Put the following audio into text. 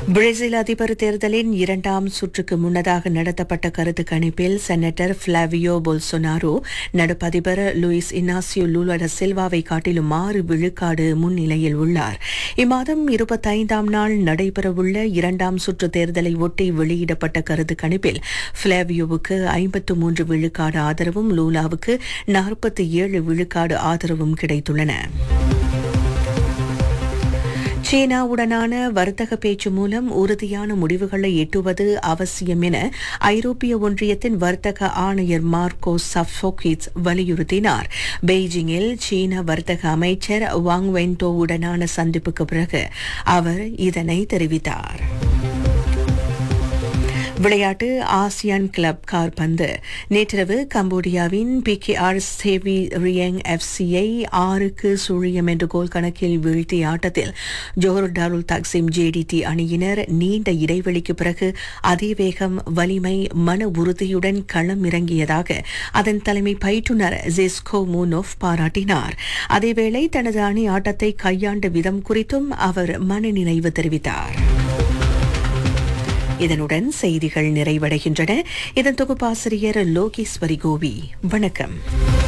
Brazil அதிபர் தேர்தலின் இரண்டாம் சுற்றுக்கு முன்னதாக நடத்தப்பட்ட கருத்து கணிப்பில் செனட்டர் பிளாவியோ பொல்சொனாரோ நடப்பு அதிபர் லூயிஸ் இனாசியோ லூலா சில்வாவை காட்டிலும் ஆறு விழுக்காடு முன்னிலையில் உள்ளார் இம்மாதம் இருபத்தைந்தாம் நாள் நடைபெறவுள்ள இரண்டாம் சுற்று தேர்தலை ஒட்டி வெளியிடப்பட்ட கருத்து கணிப்பில் பிளாவியோவுக்கு ஐம்பத்து மூன்று விழுக்காடு ஆதரவும் லூலாவுக்கு நாற்பத்தி ஏழு விழுக்காடு ஆதரவும் கிடைத்துள்ளன சீனாவுடனான வர்த்தக பேச்சு மூலம் உறுதியான முடிவுகளை எட்டுவது அவசியம் என ஐரோப்பிய ஒன்றியத்தின் வர்த்தக ஆணையர் மார்க்கோ சஃபோகிட்ஸ் வலியுறுத்தினார் பெய்ஜிங்கில் சீன வர்த்தக அமைச்சர் வாங் வென்டோவுடனான சந்திப்புக்கு பிறகு அவர் இதனை தெரிவித்தார் விளையாட்டு ஆசியான் கிளப் கார்பந்து நேற்றிரவு கம்போடியாவின் P K R Svay Rieng எஃப்சியை ஆறுக்கு சுழியம் என்ற கோல் கணக்கில் வீழ்த்திய ஆட்டத்தில் ஜோஹர் டாருல் தக்சிம் ஜேடிடி அணியினர் நீண்ட இடைவெளிக்கு பிறகு அதிவேகம் வலிமை மன உறுதியுடன் களம் இறங்கியதாக அதன் தலைமை பயிற்றுநர் ஜெஸ்கோ மூனோவ் பாராட்டினார் அதேவேளை தனது அணி ஆட்டத்தை கையாண்ட விதம் குறித்தும் அவர் மனநிறைவு தெரிவித்தார் இதனுடன் செய்திகள் நிறைவடைகின்றன இதன் தொகுப்பாசிரியர் லோகேஸ்வரி கோவி வணக்கம்